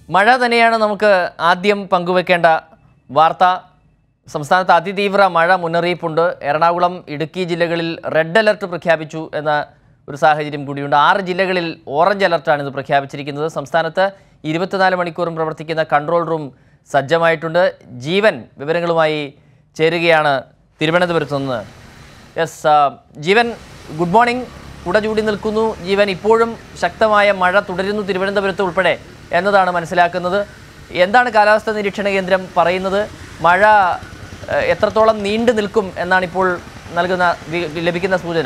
മഴ തന്നെയാണ് നമുക്ക് ആദ്യം പങ്കുവെക്കേണ്ട വാർത്ത സംസ്ഥാനത്ത് അതിതീവ്ര മഴ മുന്നറിയിപ്പുണ്ട് എറണാകുളം ഇടുക്കി ജില്ലകളിൽ റെഡ് അലർട്ട് പ്രഖ്യാപിച്ചു എന്ന ഒരു സാഹചര്യം കൂടിയുണ്ട് ആറ് ജില്ലകളിൽ ഓറഞ്ച് അലർട്ടാണ് ഇത് പ്രഖ്യാപിച്ചിരിക്കുന്നത് സംസ്ഥാനത്ത് ഇരുപത്തിനാല് മണിക്കൂറും പ്രവർത്തിക്കുന്ന കൺട്രോൾ റൂം സജ്ജമായിട്ടുണ്ട് ജീവൻ വിവരങ്ങളുമായി ചേരുകയാണ് തിരുവനന്തപുരത്ത് നിന്ന് യെസ് ജീവൻ ഗുഡ് മോർണിംഗ് കുട ചൂടി നിൽക്കുന്നു ജീവൻ ഇപ്പോഴും ശക്തമായ മഴ തുടരുന്നു തിരുവനന്തപുരത്ത് ഉൾപ്പെടെ എന്നതാണ് മനസ്സിലാക്കുന്നത് എന്താണ് കാലാവസ്ഥാ നിരീക്ഷണ കേന്ദ്രം പറയുന്നത് മഴ ഏഹ്, എത്രത്തോളം നീണ്ടു നിൽക്കും എന്നാണ് ഇപ്പോൾ നൽകുന്ന വി- ലഭിക്കുന്ന സൂചന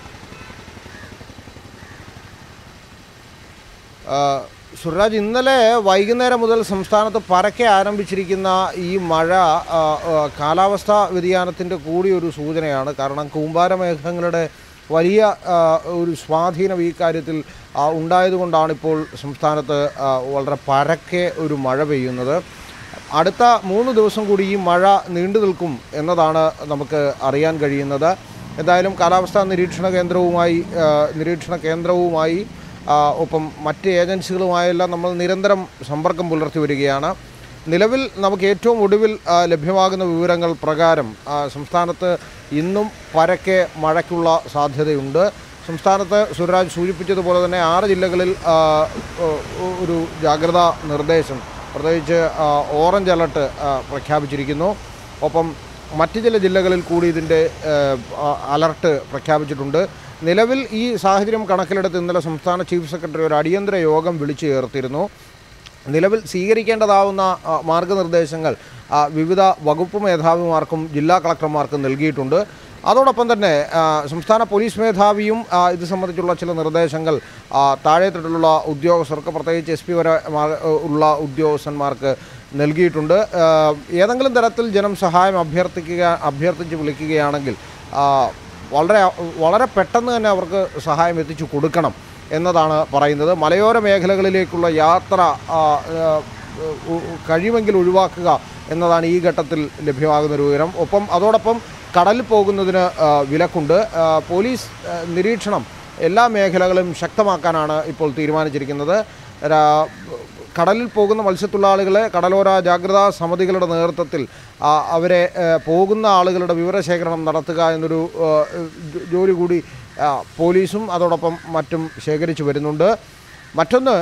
ആ, സുരാജ് ഇന്നലെ വൈകുന്നേരം മുതൽ സംസ്ഥാനത്ത് പരക്കെ ആരംഭിച്ചിരിക്കുന്ന ഈ മഴ ആ, ആ, കാലാവസ്ഥാ വ്യതിയാനത്തിൻ്റെ കൂടി ഒരു സൂചനയാണ് കാരണം കൂമ്പാരമേഘങ്ങളുടെ വലിയ ആ, ഒരു സ്വാധീനം ഈ കാര്യത്തിൽ ആ, ഉണ്ടായതുകൊണ്ടാണ് ഇപ്പോൾ സംസ്ഥാനത്ത് ആ, വളരെ പരക്കെ ഒരു മഴ പെയ്യുന്നത് അടുത്ത മൂന്ന് ദിവസം കൂടി ഈ മഴ നീണ്ടു നിൽക്കും എന്നതാണ് നമുക്ക് അറിയാൻ കഴിയുന്നത് എന്തായാലും കാലാവസ്ഥാ നിരീക്ഷണ കേന്ദ്രവുമായി ആ, നിരീക്ഷണ കേന്ദ്രവുമായി ആ, ഒപ്പം മറ്റ് ഏജൻസികളുമായെല്ലാം നമ്മൾ നിരന്തരം സമ്പർക്കം പുലർത്തി വരികയാണ് നിലവിൽ നമുക്ക് ഏറ്റവും ഒടുവിൽ ആ, ലഭ്യമാകുന്ന വിവരങ്ങൾ പ്രകാരം ആ, സംസ്ഥാനത്ത് ഇന്നും പരക്കെ മഴയ്ക്കുള്ള സാധ്യതയുണ്ട് സംസ്ഥാനത്ത് സുരാജ് സൂചിപ്പിച്ചതുപോലെ തന്നെ ആറ് ജില്ലകളിൽ ആ, ഒ- ഒരു ജാഗ്രതാ നിർദ്ദേശം പ്രത്യേകിച്ച് ആ, ഓറഞ്ച് അലർട്ട് ആ, പ്രഖ്യാപിച്ചിരിക്കുന്നു ഒപ്പം മറ്റ് ചില ജില്ലകളിൽ കൂടി ഇതിൻ്റെ ഏഹ്, അ- അലർട്ട് പ്രഖ്യാപിച്ചിട്ടുണ്ട് നിലവിൽ ഈ സാഹചര്യം കണക്കിലെടുത്ത് ഇന്നലെ സംസ്ഥാന ചീഫ് സെക്രട്ടറി ഒരു അടിയന്തര യോഗം വിളിച്ചു ചേർത്തിരുന്നു നിലവിൽ സ്വീകരിക്കേണ്ടതാവുന്ന ആ, മാർഗനിർദ്ദേശങ്ങൾ ആ, വിവിധ വകുപ്പ് മേധാവിമാർക്കും ജില്ലാ കളക്ടർമാർക്കും നൽകിയിട്ടുണ്ട് അതോടൊപ്പം തന്നെ ആ, സംസ്ഥാന പോലീസ് മേധാവിയും ആ, ഇത് സംബന്ധിച്ചുള്ള ചില നിർദ്ദേശങ്ങൾ ആ, താഴെത്തട്ടിലുള്ള ഉദ്യോഗസ്ഥർക്ക് പ്രത്യേകിച്ച് എസ് പി വരെ മാ- ഉള്ള ഉദ്യോഗസ്ഥന്മാർക്ക് നൽകിയിട്ടുണ്ട് ആ, ഏതെങ്കിലും തരത്തിൽ ജനം സഹായം അഭ്യർത്ഥിക്കുക അഭ്യർത്ഥിച്ച് വിളിക്കുകയാണെങ്കിൽ ആ, വളരെ വളരെ പെട്ടെന്ന് തന്നെ അവർക്ക് സഹായം എത്തിച്ചു കൊടുക്കണം എന്നതാണ് പറയുന്നത് മലയോര മേഖലകളിലേക്കുള്ള യാത്ര ആ, ആ, ഉ- ഉ- കഴിയുമെങ്കിൽ ഒഴിവാക്കുക എന്നതാണ് ഈ ഘട്ടത്തിൽ ലഭ്യമാകുന്ന ഒരു വിവരം ഒപ്പം അതോടൊപ്പം കടലിൽ പോകുന്നതിന് ആ, വിലക്കുണ്ട് ആ, പോലീസ് ആ, നിരീക്ഷണം എല്ലാ മേഖലകളും ശക്തമാക്കാനാണ് ഇപ്പോൾ തീരുമാനിച്ചിരിക്കുന്നത് രാ- കടലിൽ പോകുന്ന മത്സ്യത്തൊഴിലാളികളെ കടലോര ജാഗ്രതാ സമിതികളുടെ നേതൃത്വത്തിൽ ആ, അവരെ ഏ, പോകുന്ന ആളുകളുടെ വിവരശേഖരണം നടത്തുക എന്നൊരു ആ, ജോ- ജോലി കൂടി ആ, പോലീസും അതോടൊപ്പം മറ്റും ശേഖരിച്ചു വരുന്നുണ്ട് മറ്റൊന്ന്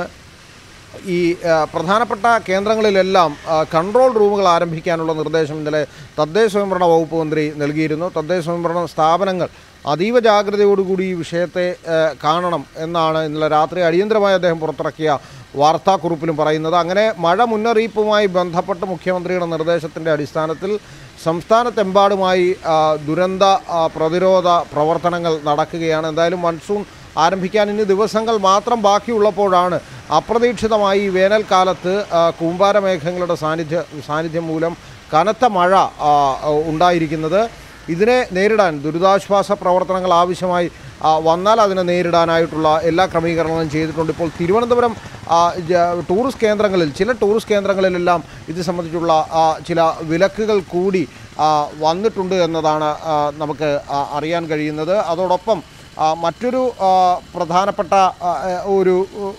ഈ ആ, പ്രധാനപ്പെട്ട കേന്ദ്രങ്ങളിലെല്ലാം ആ, കൺട്രോൾ റൂമുകൾ ആരംഭിക്കാനുള്ള നിർദ്ദേശം ഇന്നലെ തദ്ദേശ സ്വയംഭരണ വകുപ്പ് മന്ത്രി നൽകിയിരുന്നു തദ്ദേശ സ്വയംഭരണ സ്ഥാപനങ്ങൾ അതീവ ജാഗ്രതയോടുകൂടി ഈ വിഷയത്തെ ആ, കാണണം എന്നാണ് ഇന്നലെ രാത്രി അടിയന്തരമായി അദ്ദേഹം പുറത്തിറക്കിയ വാർത്താക്കുറിപ്പിലും പറയുന്നത് അങ്ങനെ മഴ മുന്നറിയിപ്പുമായി ബന്ധപ്പെട്ട് മുഖ്യമന്ത്രിയുടെ നിർദ്ദേശത്തിൻ്റെ അടിസ്ഥാനത്തിൽ സംസ്ഥാനത്തെമ്പാടുമായി ആ, ദുരന്ത ആ, പ്രതിരോധ പ്രവർത്തനങ്ങൾ നടക്കുകയാണ് എന്തായാലും മൺസൂൺ ആരംഭിക്കാൻ ഇനി ദിവസങ്ങൾ മാത്രം ബാക്കിയുള്ളപ്പോഴാണ് അപ്രതീക്ഷിതമായി ഈ വേനൽക്കാലത്ത് ആ, കൂമ്പാരമേഘങ്ങളുടെ സാന്നിധ്യ സാന്നിധ്യം മൂലം കനത്ത മഴ ആ, ഉണ്ടായിരിക്കുന്നത് ഇതിനെ നേരിടാൻ ദുരിതാശ്വാസ പ്രവർത്തനങ്ങൾ ആവശ്യമായി ആ, വന്നാൽ അതിനെ നേരിടാനായിട്ടുള്ള എല്ലാ ക്രമീകരണങ്ങളും ചെയ്തിട്ടുണ്ട് ഇപ്പോൾ തിരുവനന്തപുരം ആ, ജ- ടൂറിസ്റ്റ് കേന്ദ്രങ്ങളിൽ ചില ടൂറിസ്റ്റ് കേന്ദ്രങ്ങളിലെല്ലാം ഇത് സംബന്ധിച്ചുള്ള ആ, ചില വിലക്കുകൾ കൂടി ആ, വന്നിട്ടുണ്ട് എന്നതാണ് ആ, നമുക്ക് ആ, അറിയാൻ കഴിയുന്നത് അതോടൊപ്പം ആ, മറ്റൊരു ആ, പ്രധാനപ്പെട്ട ആ, ഒരു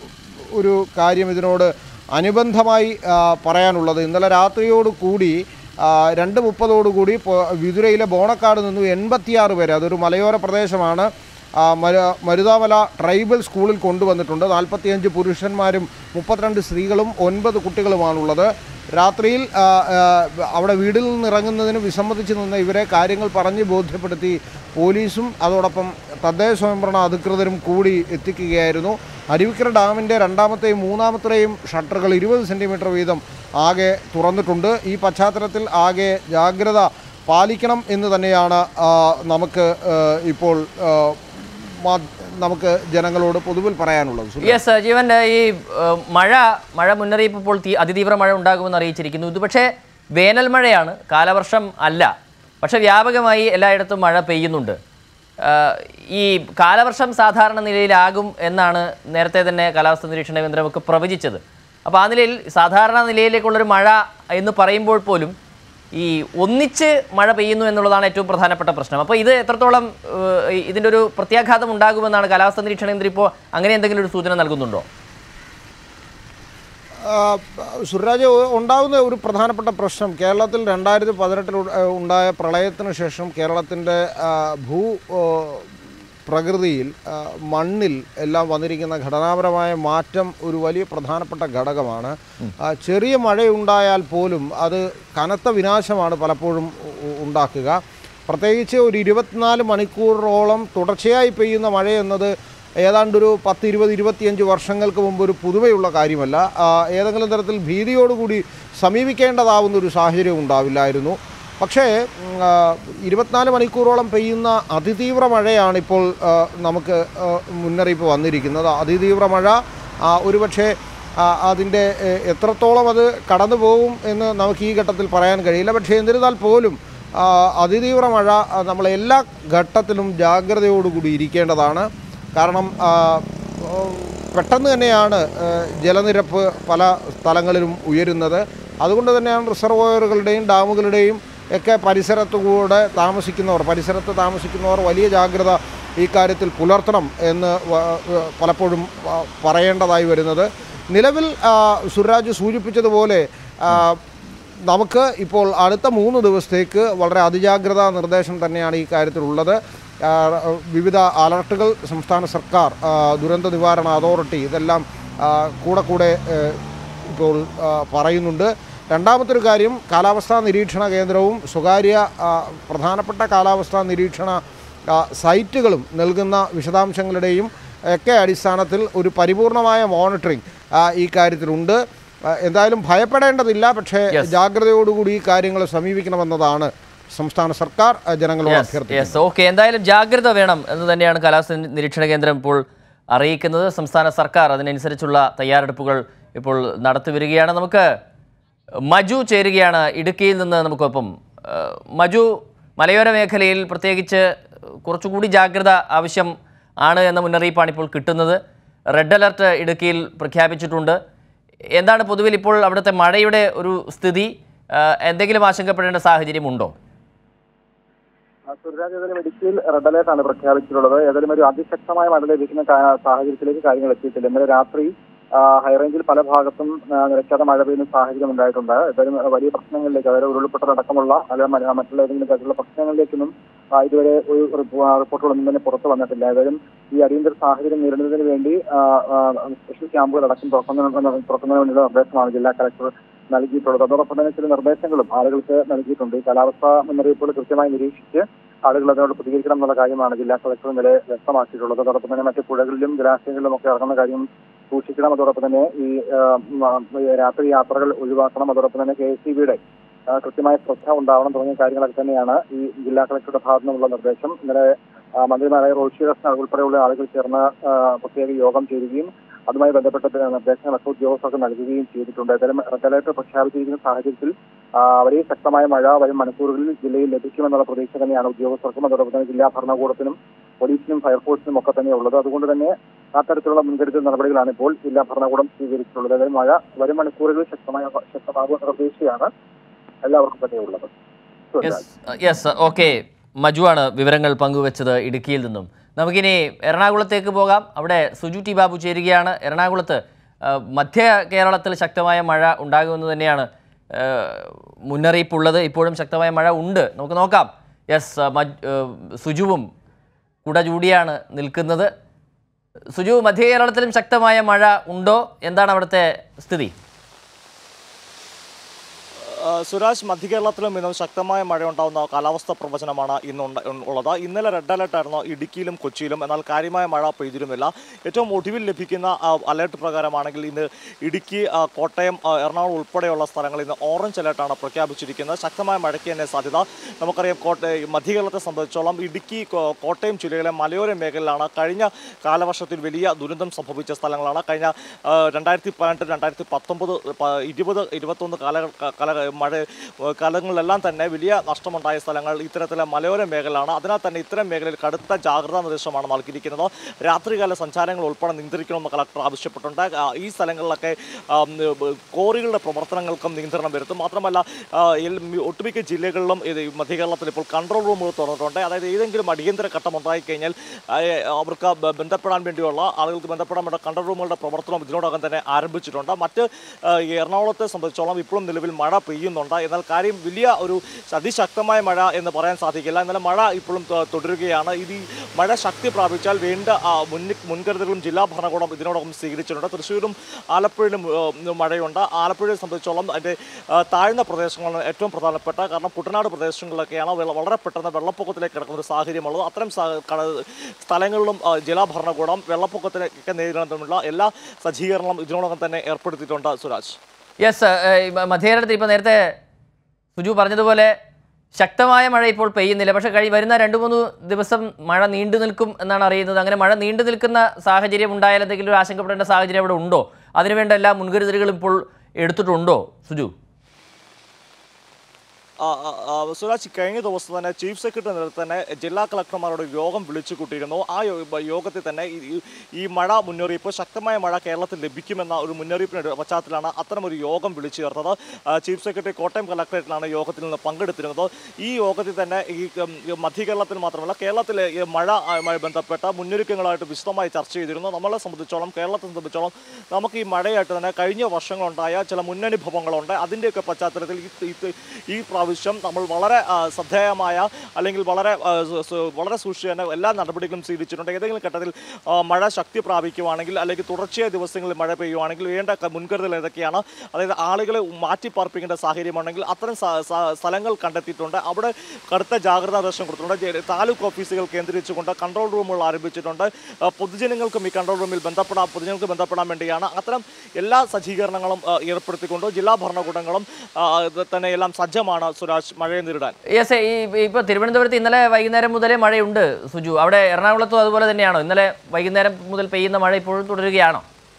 ഒരു കാര്യം ഇതിനോട് അനുബന്ധമായി ആ, പറയാനുള്ളത് ഇന്നലെ രാത്രിയോട് കൂടി ആ, രണ്ട് മുപ്പതോടുകൂടി പൊ- വിതുരയിലെ ബോണക്കാട് നിന്നും എൺപത്തിയാറ് പേര് അതൊരു മലയോര പ്രദേശമാണ് ആ, മര മരുതാമല ട്രൈബൽ സ്കൂളിൽ കൊണ്ടുവന്നിട്ടുണ്ട് നാൽപ്പത്തിയഞ്ച് പുരുഷന്മാരും മുപ്പത്തിരണ്ട് സ്ത്രീകളും ഒൻപത് കുട്ടികളുമാണുള്ളത് രാത്രിയിൽ ആ, ആ, അവിടെ വീട്ടിൽ നിന്ന് ഇറങ്ങുന്നതിന് വിസമ്മതിച്ച് നിന്ന ഇവരെ കാര്യങ്ങൾ പറഞ്ഞ് ബോധ്യപ്പെടുത്തി പോലീസും അതോടൊപ്പം തദ്ദേശ സ്വയംഭരണ അധികൃതരും കൂടി എത്തിക്കുകയായിരുന്നു അരുവിക്കര ഡാമിൻ്റെ രണ്ടാമത്തെയും മൂന്നാമത്തെയും ഷട്ടറുകൾ ഇരുപത് സെൻറ്റിമീറ്റർ വീതം ആകെ തുറന്നിട്ടുണ്ട് ഈ പശ്ചാത്തലത്തിൽ ആകെ ജാഗ്രത പാലിക്കണം എന്ന് തന്നെയാണ് ആ, നമുക്ക് ആ, ഇപ്പോൾ ആ, മാ- നമുക്ക് ജനങ്ങളോട് പൊതുവിൽ പറയാനുള്ളത് സുനിൽ. യെസ് ജീവൻ ഈ ഏഹ്, മഴ മഴ മുന്നറിയിപ്പ് ഇപ്പോൾ തീ- അതിതീവ്ര മഴ ഉണ്ടാകുമെന്ന് അറിയിച്ചിരിക്കുന്നു ഇത് പക്ഷേ വേനൽ മഴയാണ് കാലവർഷം അല്ല പക്ഷേ വ്യാപകമായി എല്ലായിടത്തും മഴ പെയ്യുന്നുണ്ട് ഏഹ്, ഈ കാലവർഷം സാധാരണ നിലയിലാകും എന്നാണ് നേരത്തെ തന്നെ കാലാവസ്ഥാ നിരീക്ഷണ കേന്ദ്രമൊക്കെ പ്രവചിച്ചത് അപ്പോൾ ആ നിലയിൽ സാധാരണ നിലയിലേക്കുള്ളൊരു മഴ എന്ന് പറയുമ്പോൾ പോലും ഈ ഒന്നിച്ച് മഴ പെയ്യുന്നു എന്നുള്ളതാണ് ഏറ്റവും പ്രധാനപ്പെട്ട പ്രശ്നം അപ്പോൾ ഇത് എത്രത്തോളം ഏഹ്, ഇതിൻ്റെ ഒരു പ്രത്യാഘാതം ഉണ്ടാകുമെന്നാണ് കാലാവസ്ഥാ നിരീക്ഷണ കേന്ദ്രം ഇപ്പോൾ അങ്ങനെ എന്തെങ്കിലും ഒരു സൂചന നൽകുന്നുണ്ടോ ആ, സുരാജ് ഉണ്ടാകുന്ന ഒരു പ്രധാനപ്പെട്ട പ്രശ്നം കേരളത്തിൽ രണ്ടായിരത്തി പതിനെട്ടിൽ ഉണ്ടായ പ്രളയത്തിന് ശേഷം കേരളത്തിൻ്റെ ആ, ഭൂ ഓ, പ്രകൃതിയിൽ ആ, മണ്ണിൽ എല്ലാം വന്നിരിക്കുന്ന ഘടനാപരമായ മാറ്റം ഒരു വലിയ പ്രധാനപ്പെട്ട ഘടകമാണ് ആ, ചെറിയ മഴയുണ്ടായാൽ പോലും അത് കനത്ത വിനാശമാണ് പലപ്പോഴും ഉ- ഉ- ഉണ്ടാക്കുക പ്രത്യേകിച്ച് ഒരു ഇരുപത്തിനാല് മണിക്കൂറോളം തുടർച്ചയായി പെയ്യുന്ന മഴ എന്നത് ഏതാണ്ടൊരു പത്ത് ഇരുപത് ഇരുപത്തിയഞ്ച് വർഷങ്ങൾക്ക് മുമ്പ് ഒരു പുതുമയുള്ള കാര്യമല്ല ആ, ഏതെങ്കിലും തരത്തിൽ ഭീതിയോടുകൂടി സമീപിക്കേണ്ടതാവുന്ന ഒരു സാഹചര്യം ഉണ്ടാവില്ലായിരുന്നു പക്ഷേ ഉം, ആ, ഇരുപത്തിനാല് മണിക്കൂറോളം പെയ്യുന്ന അതിതീവ്ര മഴയാണ് ഇപ്പോൾ ആ, നമുക്ക് ആ, മുന്നറിയിപ്പ് വന്നിരിക്കുന്നത് അതിതീവ്ര മഴ ആ, ഒരുപക്ഷേ ആ, അതിൻ്റെ എ, എത്രത്തോളം അത് കടന്നു പോകും എന്ന് നമുക്ക് ഈ ഘട്ടത്തിൽ പറയാൻ കഴിയില്ല പക്ഷേ എന്നിരുന്നാൽ പോലും ആ, അതിതീവ്ര മഴ ആ, നമ്മൾ എല്ലാ ഘട്ടത്തിലും ജാഗ്രതയോടുകൂടി ഇരിക്കേണ്ടതാണ് കാരണം ആ, ഓ, പെട്ടെന്ന് തന്നെയാണ് ആ, ജലനിരപ്പ് പല സ്ഥലങ്ങളിലും ഉയരുന്നത് അതുകൊണ്ട് തന്നെയാണ് റിസർവോയറുകളുടെയും ഡാമുകളുടെയും ഒക്കെ പരിസരത്തു കൂടെ താമസിക്കുന്നവർ പരിസരത്ത് താമസിക്കുന്നവർ വലിയ ജാഗ്രത ഈ കാര്യത്തിൽ പുലർത്തണം എന്ന് വ- വ- പലപ്പോഴും ആ, പറയേണ്ടതായി വരുന്നത് നിലവിൽ ആ, സുരാജ് സൂചിപ്പിച്ചതുപോലെ ആ, നമുക്ക് ഇപ്പോൾ അടുത്ത മൂന്ന് ദിവസത്തേക്ക് വളരെ അതിജാഗ്രതാ നിർദ്ദേശം തന്നെയാണ് ഈ കാര്യത്തിലുള്ളത് ആ, വിവിധ അലർട്ടുകൾ സംസ്ഥാന സർക്കാർ ആ, ദുരന്ത നിവാരണ അതോറിറ്റി ഇതെല്ലാം ആ, കൂടെ കൂടെ ഏ, ഇപ്പോൾ ആ, പറയുന്നുണ്ട് രണ്ടാമത്തെ ഒരു കാര്യം കാലാവസ്ഥാ നിരീക്ഷണ കേന്ദ്രവും സ്വകാര്യ ആ, പ്രധാനപ്പെട്ട കാലാവസ്ഥാ നിരീക്ഷണ ആ, സൈറ്റുകളും നൽകുന്ന വിശദാംശങ്ങളുടെയും ഒക്കെ അടിസ്ഥാനത്തിൽ ഒരു പരിപൂർണമായ മോണിറ്ററിംഗ് ഈ കാര്യത്തിലുണ്ട് ആ, എന്തായാലും ഭയപ്പെടേണ്ടതില്ല പക്ഷേ ജാഗ്രതയോടുകൂടി ഈ കാര്യങ്ങൾ സമീപിക്കണമെന്നതാണ് സംസ്ഥാന സർക്കാർ ആ, ജനങ്ങളോട് അഭ്യർത്ഥിക്കുന്നത് യെസ് ഓക്കെ എന്തായാലും ജാഗ്രത വേണം എന്ന് തന്നെയാണ് കാലാവസ്ഥ നിരീക്ഷണ കേന്ദ്രം ഇപ്പോൾ അറിയിക്കുന്നത് സംസ്ഥാന സർക്കാർ അതിനനുസരിച്ചുള്ള തയ്യാറെടുപ്പുകൾ ഇപ്പോൾ നടത്തി വരികയാണ് നമുക്ക് മജു ചേരുകയാണ് ഇടുക്കിയിൽ നിന്ന് നമുക്കൊപ്പം ഏഹ് മജു മലയോര മേഖലയിൽ പ്രത്യേകിച്ച് കുറച്ചുകൂടി ജാഗ്രത ആവശ്യം ആണ് എന്ന മുന്നറിയിപ്പാണ് ഇപ്പോൾ കിട്ടുന്നത് റെഡ് അലർട്ട് ഇടുക്കിയിൽ പ്രഖ്യാപിച്ചിട്ടുണ്ട് എന്താണ് പൊതുവിൽ ഇപ്പോൾ അവിടുത്തെ മഴയുടെ ഒരു സ്ഥിതി ഏഹ് എന്തെങ്കിലും ആശങ്കപ്പെടേണ്ട സാഹചര്യമുണ്ടോ സുരരാജ് ഏതായാലും ഇടുക്കിയിൽ റെഡ് അലേർട്ട് ആണ് പ്രഖ്യാപിച്ചിട്ടുള്ളത് ഏതായാലും ഒരു അതിശക്തമായ മഴ ലഭിക്കുന്ന കാ- സാഹചര്യത്തിലേക്ക് കാര്യങ്ങൾ എത്തിയിട്ടില്ല ഇന്നലെ രാത്രി ആ, ഹൈറേഞ്ചിൽ പല ഭാഗത്തും ആ, നിലയ്ക്കാതെ മഴ പെയ്യുന്ന സാഹചര്യം ഉണ്ടായിട്ടുണ്ട് ഏതായാലും വലിയ പ്രശ്നങ്ങളിലേക്ക് അതായത് ഉരുൾപൊട്ടലടക്കമുള്ള അല്ലെങ്കിൽ മറ്റുള്ള ഏതെങ്കിലും തരത്തിലുള്ള പ്രശ്നങ്ങളിലേക്കൊന്നും ആ, ഇതുവരെ ഒരു റിപ്പോ- ആ, റിപ്പോർട്ടുകളൊന്നും തന്നെ പുറത്തു വന്നിട്ടില്ല ഏതായാലും ഈ അടിയന്തര സാഹചര്യം നേരിടുന്നതിന് വേണ്ടി ആ, ആ, സ്പെഷ്യൽ ക്യാമ്പുകൾ അടക്കം തുറക്കുന്നതിന് തുറക്കുന്നതിന് വേണ്ടിയുള്ള നിർദ്ദേശമാണ് ജില്ലാ കളക്ടർ നൽകിയിട്ടുള്ളത് അതോടൊപ്പം തന്നെ ചില നിർദ്ദേശങ്ങളും ആളുകൾക്ക് നൽകിയിട്ടുണ്ട് ഈ കാലാവസ്ഥാ മുന്നറിയിപ്പുകൾ കൃത്യമായി നിരീക്ഷിച്ച് ആളുകൾ അതിനോട് പ്രതികരിക്കണം എന്നുള്ള കാര്യമാണ് ജില്ലാ കളക്ടർ ഇന്നലെ വ്യക്തമാക്കിയിട്ടുള്ളത് അതോടൊപ്പം തന്നെ മറ്റ് പുഴകളിലും ജലാശയങ്ങളിലും ഒക്കെ ഇറങ്ങുന്ന കാര്യം സൂക്ഷിക്കണം അതോടൊപ്പം തന്നെ ഈ ആ, മ- ഈ രാത്രി യാത്രകൾ ഒഴിവാക്കണം അതോടൊപ്പം തന്നെ കെ എസ് സി ബിയുടെ കൃത്യമായ ശ്രദ്ധ ഉണ്ടാവണം തുടങ്ങിയ കാര്യങ്ങളൊക്കെ തന്നെയാണ് ഈ ജില്ലാ കളക്ടറുടെ ഭാഗത്തു നിന്നുള്ള നിർദ്ദേശം ഇന്നലെ ആ, മന്ത്രിമാരായ റോഷി കൃഷ്ണൻ ഉൾപ്പെടെയുള്ള ആളുകൾ ചേർന്ന് ആ, പ്രത്യേക യോഗം ചേരുകയും അതുമായി ബന്ധപ്പെട്ട ചില നിർദ്ദേശങ്ങളൊക്കെ ഉദ്യോഗസ്ഥർക്ക് നൽകുകയും ചെയ്തിട്ടുണ്ട് ഏതായാലും റെഡ് അലേർട്ട് പ്രഖ്യാപിച്ചിരിക്കുന്ന സാഹചര്യത്തിൽ ആ, വളരെ ശക്തമായ മഴ വരും മണിക്കൂറുകളിൽ ജില്ലയിൽ ലഭിക്കുമെന്നുള്ള പ്രതീക്ഷ തന്നെയാണ് ഉദ്യോഗസ്ഥർക്കും അതോടൊപ്പം തന്നെ ജില്ലാ ഭരണകൂടത്തിനും പോലീസിനും ഫയർഫോഴ്സിനും ഒക്കെ തന്നെ ഉള്ളത് അതുകൊണ്ട് തന്നെ അത്തരത്തിലുള്ള മുൻകരുതൽ നടപടികളാണ് ഇപ്പോൾ ജില്ലാ ഭരണകൂടം സ്വീകരിച്ചിട്ടുള്ളത് അതായത് മഴ വരും മണിക്കൂറുകളിൽ ശക്തമായ ശക്തമാകുമെന്ന പ്രതീക്ഷയാണ് എല്ലാവർക്കും തന്നെ ഉള്ളത് യെസ് യെസ് ഓക്കെ മജുവാണ് വിവരങ്ങൾ പങ്കുവച്ചത് ഇടുക്കിയിൽ നിന്നും നമുക്കിനി എറണാകുളത്തേക്ക് പോകാം അവിടെ സുജു ടി ബാബു ചേരുകയാണ് എറണാകുളത്ത് ആ, മധ്യ കേരളത്തിൽ ശക്തമായ മഴ ഉണ്ടാകുമെന്ന് തന്നെയാണ് ആ, മുന്നറിയിപ്പുള്ളത് ഇപ്പോഴും ശക്തമായ മഴ ഉണ്ട് നമുക്ക് നോക്കാം യെസ് മജ് ആ, സുജുവും കുട ചൂടിയാണ് നിൽക്കുന്നത് സുജു മധ്യ കേരളത്തിലും ശക്തമായ മഴ ഉണ്ടോ എന്താണ് അവിടുത്തെ സ്ഥിതി ആ, സുരാജ് മധ്യകേരളത്തിലും ഇന്നും ശക്തമായ മഴയുണ്ടാവുന്ന കാലാവസ്ഥാ പ്രവചനമാണ് ഇന്ന് ഉണ്ട- ഉള്ളത് ഇന്നലെ റെഡ് അലർട്ട് ആയിരുന്നു ഇടുക്കിയിലും കൊച്ചിയിലും എന്നാൽ കാര്യമായ മഴ പെയ്തിരുന്നില്ല ഏറ്റവും ഒടുവിൽ ലഭിക്കുന്ന ആ, അലർട്ട് പ്രകാരമാണെങ്കിൽ ഇന്ന് ഇടുക്കി ആ, കോട്ടയം ആ, എറണാകുളം ഉൾപ്പെടെയുള്ള സ്ഥലങ്ങളിൽ ഇന്ന് ഓറഞ്ച് അലർട്ടാണ് പ്രഖ്യാപിച്ചിരിക്കുന്നത് ശക്തമായ മഴയ്ക്ക് തന്നെ സാധ്യത നമുക്കറിയാം കോട്ട മധ്യകേരളത്തെ സംബന്ധിച്ചോളം ഇടുക്കി കോ- കോട്ടയം ജില്ലയിലെ മലയോര മേഖലയിലാണ് കഴിഞ്ഞ കാലവർഷത്തിൽ വലിയ ദുരന്തം സംഭവിച്ച സ്ഥലങ്ങളാണ് കഴിഞ്ഞ രണ്ടായിരത്തി പതിനെട്ട് രണ്ടായിരത്തി പത്തൊമ്പത് ഇരുപത് ഇരുപത്തൊന്ന് കാല കാല മഴ ഏഹ് കാലങ്ങളിലെല്ലാം തന്നെ വലിയ നഷ്ടമുണ്ടായ സ്ഥലങ്ങൾ ഇത്തരത്തിലെ മലയോര മേഖലയാണ് അതിനാൽ തന്നെ ഇത്തരം മേഖലയിൽ കടുത്ത ജാഗ്രതാ നിർദ്ദേശമാണ് നൽകിയിരിക്കുന്നത് രാത്രികാല സഞ്ചാരങ്ങൾ ഉൾപ്പെടെ നിയന്ത്രിക്കണമെന്ന് കളക്ടർ ആവശ്യപ്പെട്ടിട്ടുണ്ട് ആ, ഈ സ്ഥലങ്ങളിലൊക്കെ ആം, ഏഹ്, കോറികളുടെ പ്രവർത്തനങ്ങൾക്കും നിയന്ത്രണം വരുത്തും മാത്രമല്ല ആ, എൽ- മി- ഒട്ടുമിക്ക ജില്ലകളിലും ഇത് ഈ മധ്യകേരളത്തിൽ ഇപ്പോൾ കൺട്രോൾ റൂമുകൾ തുറന്നിട്ടുണ്ട് അതായത് ഏതെങ്കിലും അടിയന്തര ഘട്ടം ഉണ്ടായിക്കഴിഞ്ഞാൽ ആ, ഏ, അവർക്ക് ബ- ബന്ധപ്പെടാൻ വേണ്ടിയുള്ള ആളുകൾക്ക് ബന്ധപ്പെടാൻ വേണ്ട കൺട്രോൾ റൂമുകളുടെ പ്രവർത്തനം ഇതിനോടകം തന്നെ ആരംഭിച്ചിട്ടുണ്ട് മറ്റ് ആ, ഈ എറണാകുളത്തെ സംബന്ധിച്ചോളം ഇപ്പോഴും നിലവിൽ മഴ പെയ്യുന്നുണ്ട് എന്നാൽ കാര്യം വലിയ ഒരു അതിശക്തമായ മഴ എന്ന് പറയാൻ സാധിക്കില്ല എന്നാൽ മഴ ഇപ്പോഴും ത- തുടരുകയാണ് ഇത് ഈ മഴ ശക്തി പ്രാപിച്ചാൽ വേണ്ട ആ, മുൻ- മുൻകരുതലുകളും ജില്ലാ ഭരണകൂടം ഇതിനോടകം സ്വീകരിച്ചിട്ടുണ്ട് തൃശ്ശൂരും ആലപ്പുഴയിലും ഏ, മഴയുണ്ട് ആലപ്പുഴയെ സംബന്ധിച്ചോളം അതിൻ്റെ ആ, താഴ്ന്ന പ്രദേശങ്ങളാണ് ഏറ്റവും പ്രധാനപ്പെട്ട കാരണം കുട്ടനാട് പ്രദേശങ്ങളിലൊക്കെയാണ് വെള്ള- വളരെ പെട്ടെന്ന് വെള്ളപ്പൊക്കത്തിലേക്ക് കിടക്കുന്ന ഒരു സാഹചര്യമുള്ളത് അത്തരം സാ- കട- സ്ഥലങ്ങളിലും ആ, ജില്ലാ ഭരണകൂടം വെള്ളപ്പൊക്കത്തിനൊക്കെ നേരിടുന്നതിനുള്ള എല്ലാ സജ്ജീകരണങ്ങളും ഇതിനോടകം തന്നെ ഏർപ്പെടുത്തിയിട്ടുണ്ട് സുരാജ് യെസ് മധ്യകേരളത്തിൽ ഇപ്പോൾ നേരത്തെ സുജു പറഞ്ഞതുപോലെ ശക്തമായ മഴ ഇപ്പോൾ പെയ്യുന്നില്ല പക്ഷേ കഴി വരുന്ന രണ്ട് മൂന്ന് ദിവസം മഴ നീണ്ടു നിൽക്കും എന്നാണ് അറിയുന്നത് അങ്ങനെ മഴ നീണ്ടു നിൽക്കുന്ന സാഹചര്യം ഉണ്ടായാൽ എന്തെങ്കിലും ഒരു ആശങ്കപ്പെടേണ്ട സാഹചര്യം അവിടെ ഉണ്ടോ അതിനുവേണ്ട എല്ലാ മുൻകരുതലുകളും ഇപ്പോൾ എടുത്തിട്ടുണ്ടോ സുജു ആ, ആ, ആ, സുരാജ് കഴിഞ്ഞ ദിവസം തന്നെ ചീഫ് സെക്രട്ടറി നേതൃത്വത്തിൽ തന്നെ ജില്ലാ കളക്ടർമാരോട് യോഗം വിളിച്ചു കൂട്ടിയിരുന്നു ആ യോ- യോഗത്തിൽ തന്നെ ഈ- ഈ- ഈ മഴ മുന്നറിയിപ്പ് ശക്തമായ മഴ കേരളത്തിൽ ലഭിക്കുമെന്ന ഒരു മുന്നറിയിപ്പിന്റെ പശ്ചാത്തലമാണ് അത്തരമൊരു യോഗം വിളിച്ചു ചേർത്തത് ആ, ചീഫ് സെക്രട്ടറി കോട്ടയം കളക്ടറേറ്റിലാണ് യോഗത്തിൽ നിന്ന് പങ്കെടുത്തിരുന്നത് ഈ യോഗത്തിൽ തന്നെ ഈ ഉം, ഈ മധ്യ കേരളത്തിൽ മാത്രമല്ല കേരളത്തിലെ ഈ മഴ ആയി ബന്ധപ്പെട്ട മുന്നൊരുക്കങ്ങളായിട്ട് വിശദമായി ചർച്ച ചെയ്തിരുന്നു നമ്മളെ സംബന്ധിച്ചോളം കേരളത്തെ സംബന്ധിച്ചോളം നമുക്ക് ഈ മഴയായിട്ട് തന്നെ കഴിഞ്ഞ വർഷങ്ങളുണ്ടായ ചില മുന്നനുഭവങ്ങളുണ്ട് അതിൻ്റെയൊക്കെ പശ്ചാത്തലത്തിൽ ഈ- ഈ- ഈ പ്രാവശ്യം നമ്മൾ വളരെ ആ, ശ്രദ്ധേയമായ അല്ലെങ്കിൽ വളരെ ആ, സു- സു- വളരെ സൂക്ഷിച്ച് തന്നെ എല്ലാ നടപടികളും സ്വീകരിച്ചിട്ടുണ്ട് ഏതെങ്കിലും ഘട്ടത്തിൽ ആ, മഴ ശക്തി പ്രാപിക്കുവാണെങ്കിൽ അല്ലെങ്കിൽ തുടർച്ചയായ ദിവസങ്ങളിൽ മഴ പെയ്യുവാണെങ്കിൽ വേണ്ട ക- മുൻകരുതൽ ഏതൊക്കെയാണ് അതായത് ആളുകളെ മാറ്റിപ്പാർപ്പിക്കേണ്ട സാഹചര്യമുണ്ടെങ്കിൽ അത്തരം സ- സ- സ്ഥലങ്ങൾ കണ്ടെത്തിയിട്ടുണ്ട് അവിടെ കടുത്ത ജാഗ്രതാ നിർദ്ദേശം കൊടുത്തിട്ടുണ്ട് ജെ- താലൂക്ക് ഓഫീസുകൾ കേന്ദ്രീകരിച്ചുകൊണ്ട് കൺട്രോൾ റൂമുകൾ ആരംഭിച്ചിട്ടുണ്ട് ആ, പൊതുജനങ്ങൾക്കും ഈ കൺട്രോൾ റൂമിൽ ബന്ധപ്പെടാൻ പൊതുജനങ്ങൾക്ക് ബന്ധപ്പെടാൻ വേണ്ടിയാണ് അത്തരം എല്ലാ സജ്ജീകരണങ്ങളും ആ, ഏർപ്പെടുത്തിക്കൊണ്ട് ജില്ലാ ഭരണകൂടങ്ങളും ആ, ഇത് തന്നെ എല്ലാം സജ്ജമാണ് സുരാജ് മഴയെ നേരിടാൻ യെസ് ഈ ഇപ്പോൾ തിരുവനന്തപുരത്ത് ഇന്നലെ വൈകുന്നേരം മുതലേ മഴയുണ്ട് സുജു അവിടെ എറണാകുളത്തും അതുപോലെ തന്നെയാണോ ഇന്നലെ വൈകുന്നേരം മുതൽ പെയ്യുന്ന മഴ ഇപ്പോഴും തുടരുകയാണോ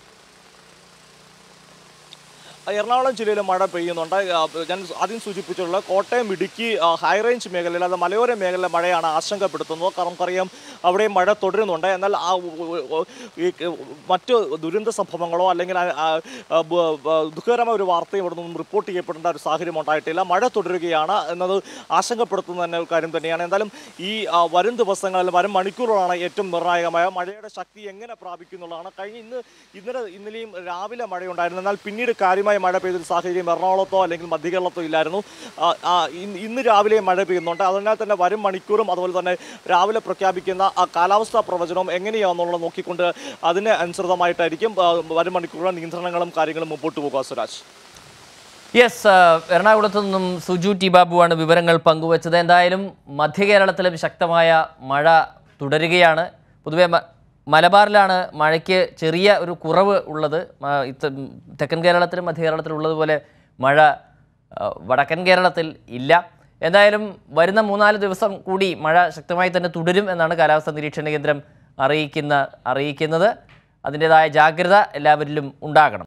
എറണാകുളം ജില്ലയിൽ മഴ പെയ്യുന്നുണ്ട് ആ, ഞാൻ ആദ്യം സൂചിപ്പിച്ചിട്ടുള്ള കോട്ടയം ഇടുക്കി ആ, ഹൈ റേഞ്ച് മേഖലയിൽ അത് മലയോര മേഖലയിലെ മഴയാണ് ആശങ്കപ്പെടുത്തുന്നത് കാരണം നമുക്കറിയാം അവിടെ മഴ തുടരുന്നുണ്ട് എന്നാൽ ആ ഉ- ഉ- ഉ- ഈ ക- മറ്റ് ദുരന്ത സംഭവങ്ങളോ അല്ലെങ്കിൽ ആ- ആ, ആ, ബ- ബ- ദുഃഖകരമായ ഒരു വാർത്തയും ഇവിടെ നിന്നും റിപ്പോർട്ട് ചെയ്യപ്പെടേണ്ട ഒരു സാഹചര്യം ഉണ്ടായിട്ടില്ല മഴ തുടരുകയാണ് എന്നത് ആശങ്കപ്പെടുത്തുന്ന തന്നെ ഒരു കാര്യം തന്നെയാണ് എന്തായാലും ഈ ആ, വരും ദിവസങ്ങളിൽ വരും മണിക്കൂറുകളാണ് ഏറ്റവും നിർണായകമായ മഴയുടെ ശക്തി എങ്ങനെ പ്രാപിക്കുന്നുള്ളതാണ് കഴിഞ്ഞ ഇന്ന് ഇന്നലെ ഇന്നലെയും രാവിലെ മഴയുണ്ടായിരുന്നു എന്നാൽ പിന്നീട് കാര്യമായ മഴ പെയ്തൊരു സാഹചര്യം എറണാകുളത്തോ അല്ലെങ്കിൽ മധ്യകേരളത്തോ ഇല്ലായിരുന്നു ആ, ആ, ഇന്ന് ഇന്ന് രാവിലെ മഴ പെയ്യുന്നുണ്ട് അതിനാൽ തന്നെ വരും മണിക്കൂറും അതുപോലെ തന്നെ രാവിലെ പ്രഖ്യാപിക്കുന്ന ആ കാലാവസ്ഥാ പ്രവചനവും എങ്ങനെയാണെന്നുള്ളത് നോക്കിക്കൊണ്ട് അതിന് അനുസൃതമായിട്ടായിരിക്കും ആ, വരും മണിക്കൂറുകൾ നിയന്ത്രണങ്ങളും കാര്യങ്ങളും മുമ്പോട്ട് പോകുക സുരാജ് യെസ് എറണാകുളത്തു നിന്നും സുജു ടി ബാബുവാണ് വിവരങ്ങൾ പങ്കുവച്ചത് എന്തായാലും മധ്യ കേരളത്തിലും ശക്തമായ മഴ തുടരുകയാണ് പൊതുവെ മ- മലബാറിലാണ് മഴയ്ക്ക് ചെറിയ ഒരു കുറവ് ഉള്ളത് മ- ഇത്ത- തെക്കൻ കേരളത്തിലും മധ്യ കേരളത്തിലും ഉള്ളതുപോലെ മഴ ആ, വടക്കൻ കേരളത്തിൽ ഇല്ല എന്തായാലും വരുന്ന മൂന്നാല് ദിവസം കൂടി മഴ ശക്തമായി തന്നെ തുടരും എന്നാണ് കാലാവസ്ഥാ നിരീക്ഷണ കേന്ദ്രം അറിയിക്കുന്ന അറിയിക്കുന്നത് അതിൻ്റെതായ ജാഗ്രത എല്ലാവരിലും ഉണ്ടാകണം